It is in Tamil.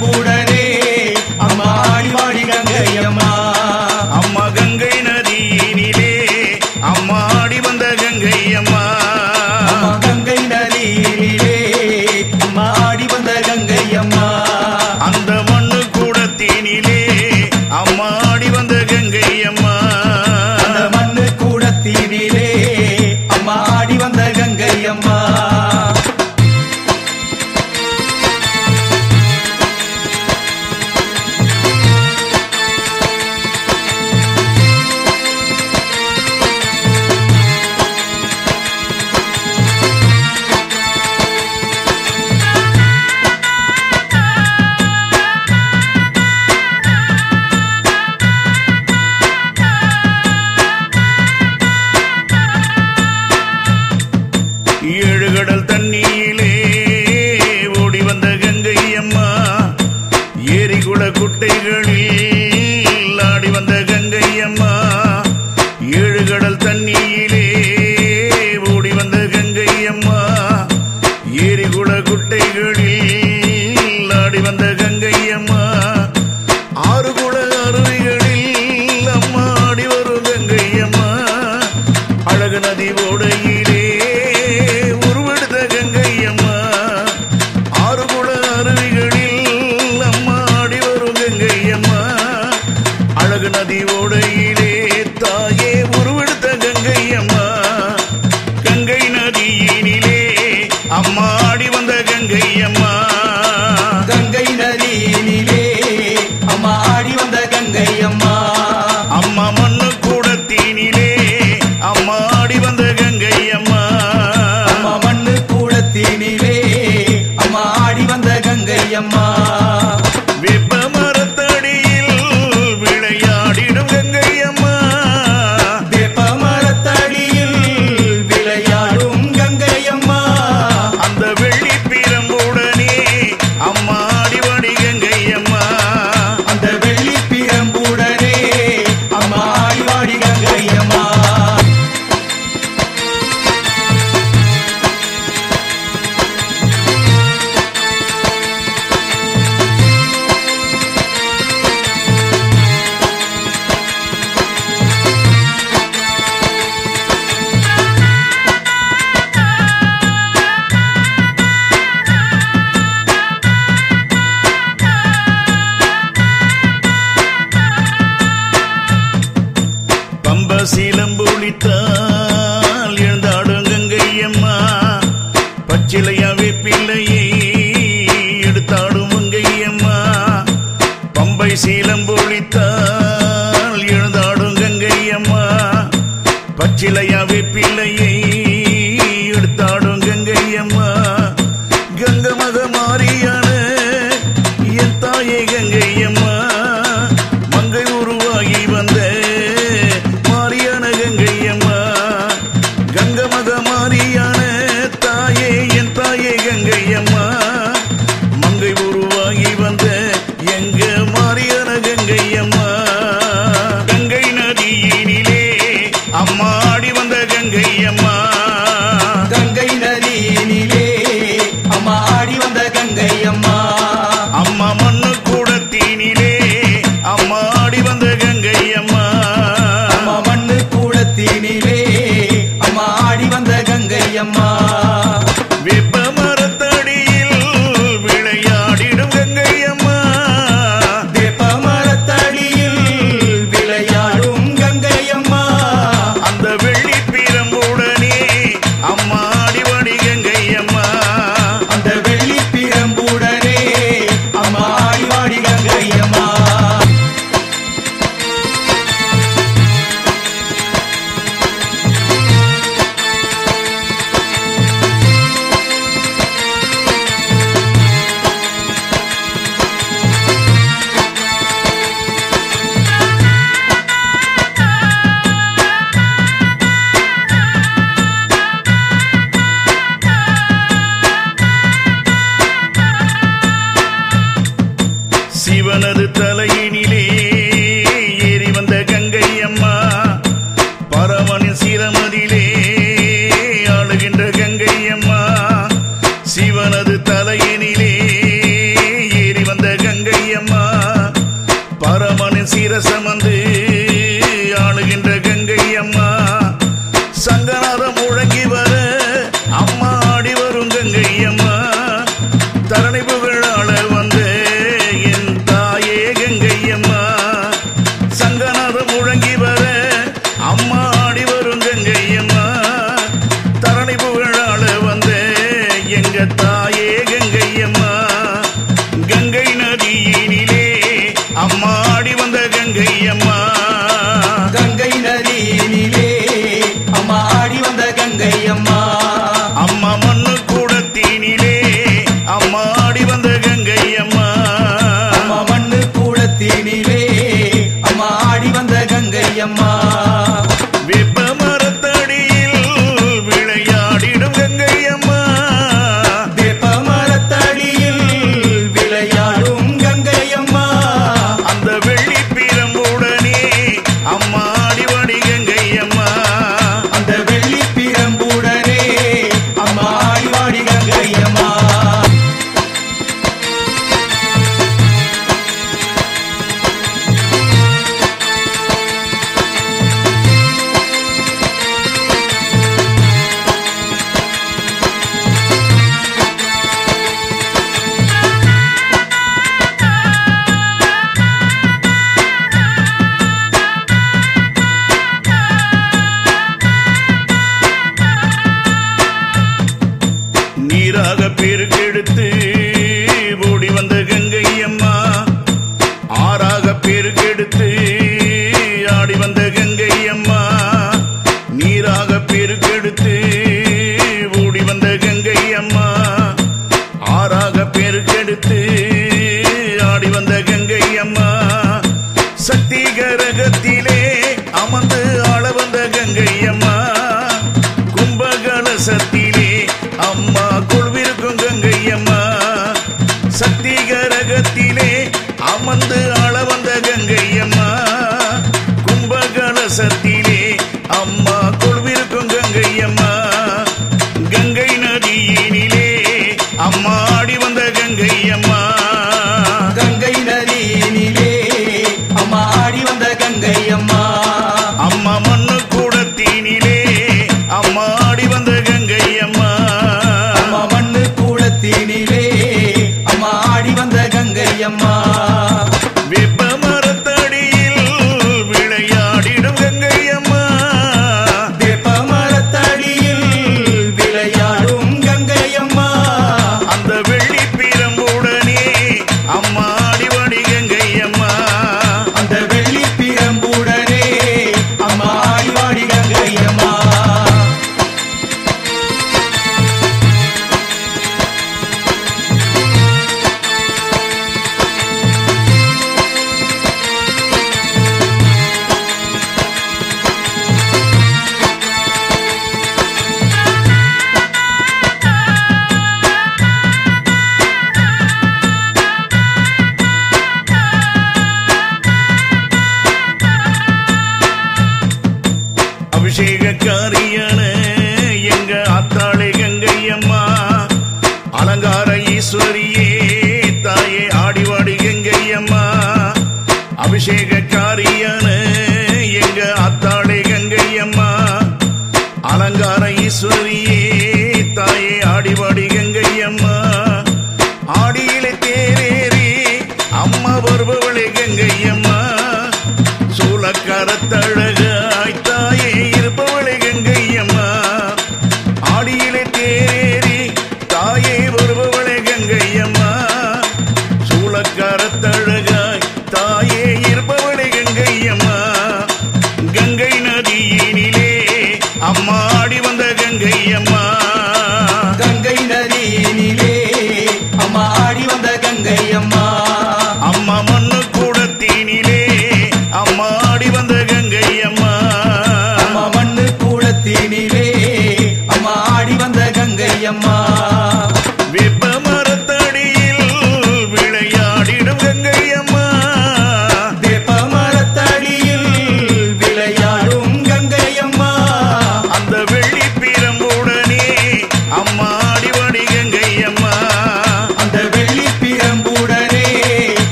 பிரம்புடனே அம்மா ஆடி வாடி கங்கை அம்மா அம்மா கங்கை நதியினிலே அம்மா ஆடி வந்த கங்கை அம்மா அம்மா கங்கை நதியிலே அம்மா ஆடி வந்த கங்கை அம்மா அந்த மண்ணு கூடத்தினிலே அம்மா ஆடி வந்த கங்கை அம்மா அந்த மண்ணு கூடத்தினிலே அம்மா ஆடி வந்த கங்கை அம்மா ஏழு கடல் தண்ணியிலே ஓடி வந்த கங்கை அம்மா ஏரி குள குட்டைகளில் ஆடி வந்த கங்கை அம்மா ஏழு கடல் தண்ணியிலே ஓடி வந்த கங்கை அம்மா ஏரி குள குட்டைகளில் ஆடி வந்த கங்கை அம்மா ஆறு குள அருவிகளில் அம்மா ஆடி வரும் கங்கை அம்மா அழகு நதி ஓடையிலே உருவெடுத்த கங்கை அம்மா ஆறு குள அருவிகளில் அம்மா ஆடி வரும் கங்கை அம்மா அழகு நதி ஓடையிலே தாயே உருவெடுத்த கங்கை அம்மா கங்கை நதியினிலே அம்மா ஆடி வந்த கங்கை அம்மா கங்கை நதியினிலே அம்மா ஆடி வந்த கங்கை அம்மா அம்மா மண்ணு கூடத்தினிலே அம்மா ஆடி வந்த கங்கை அம்மா அம்மா மண்ணு கூடத்தினிலே அம்மா ஆடி வந்த கங்கை அம்மா வெப்ப மரத்தடியில் விளையாடிடும் கங்கை அம்மா வேப்ப மரத்தடியில் விளையாடும் கங்கை அம்மா அந்த வெள்ளி பிரம்புடனே அம்மா ஆடிவடி கங்கை அம்மா அந்த வெள்ளி பிரம்புடனே அம்மா ஆடி வாடி கங்கை அம்மா பம்ப சீலம்பொழித்தால் எழுந்தாடும் கங்கை அம்மா பச்சிலையாவே பிள்ளையை எடுத்தாடும் மங்கை அம்மா பம்பை சீலம்பொழித்தால் எழுந்தாடும் கங்கை அம்மா பச்சிலையாவே பிள்ளையை எடுத்தாடும் கங்கை அம்மா கங்க மக மாறியான என் தாயே கங்கை அம்மா மங்கை உருவாகி வந்த மாரியான கங்கை அம்மா கங்க மக மாரியான தாயே என் தாயே கங்கை அம்மா மங்கை உருவாகி வந்த எங்க மாரியான கங்கை அம்மா கங்கை நதியினிலே அம்மா ஆடி வந்த கங்கை அம்மா கங்கை நதியினிலே அம்மா ஆடி வந்த கங்கை அம்மா அம்மா மண்ணு கூடத்தினிலே அம்மா ஆடி வந்த கங்கை அம்மா அம்மா மண்ணு கூடத்தினிலே அம்மா ஆடி வந்த கங்கை அம்மா வெப்ப மரத்தடியில் விளையாடிடும் கங்கை அம்மா வேப்ப மரத்தடியில் விளையாடும் கங்கை அம்மா அந்த வெள்ளி பிரம்புடனே அம்மா ஆடிவடி கங்கை அம்மா அந்த வெள்ளி பிரம்புடனே அம்மா ஆடி வாடி கங்கை அம்மா சிவனது தலையினிலே ஏறி வந்த கங்கை அம்மா பரமனின் சிரமதிலே ஆளுகின்ற கங்கை அம்மா சிவனது தலையினிலே ஏறி வந்த கங்கை அமர்ந்து ஆள வந்த கங்கை அம்மா கும்பகலசத்திலே அம்மா கொள்விருக்கும் கங்கை அம்மா கங்கை நதியினிலே அம்மா ஆடி வந்த கங்கை அம்மா கங்கை நதியினிலே அம்மா ஆடி வந்த கங்கை அம்மா அம்மா மண்ணு கூடத்தினிலே அம்மா ஆடி வந்த கங்கை அம்மா அம்மா மண்ணு கூடத்தினிலே அம்மா ஆடி வந்த கங்கை அம்மா வேப்ப மரத்தடியில் விளையாடிடும் கங்கை அம்மா வேப்ப மரத்தடியில் விளையாடும் கங்கை அம்மா அந்த வெள்ளி பிரம்புடனே அம்மா அடிவடி கங்கை அம்மா அந்த வெள்ளி பிரம்புடனே அம்மா ஆடி வாடி கங்கை அம்மா அபிஷேகக்காரியான எங்க ஆத்தாளை கங்கை அம்மா அலங்கார ஈஸ்வரியே தாயே ஆடிவாடி கங்கை அம்மா அபிஷேகக்காரியான எங்க ஆத்தாளை கங்கை அம்மா அலங்கார ஈஸ்வரியே தாயே ஆடிவாடி கங்கை அம்மா ஆடியிலே தேரேறி அம்மா வருபவளே கங்கை அம்மா சூலக்கரத்தழகாய் தாயே இருப்பவளே கங்கை அம்மா ஆடியிலே தேரேறி தாயே வருபவளே கங்கை அம்மா சூலக்கரத்தழகாய் தாயே இருப்பவளே கங்கை அம்மா கங்கை நதியினிலே அம்மா ஆடி வந்த கங்கை அம்மா கங்கை நதியினிலே அம்மா ஆடி வந்த கங்கை அம்மா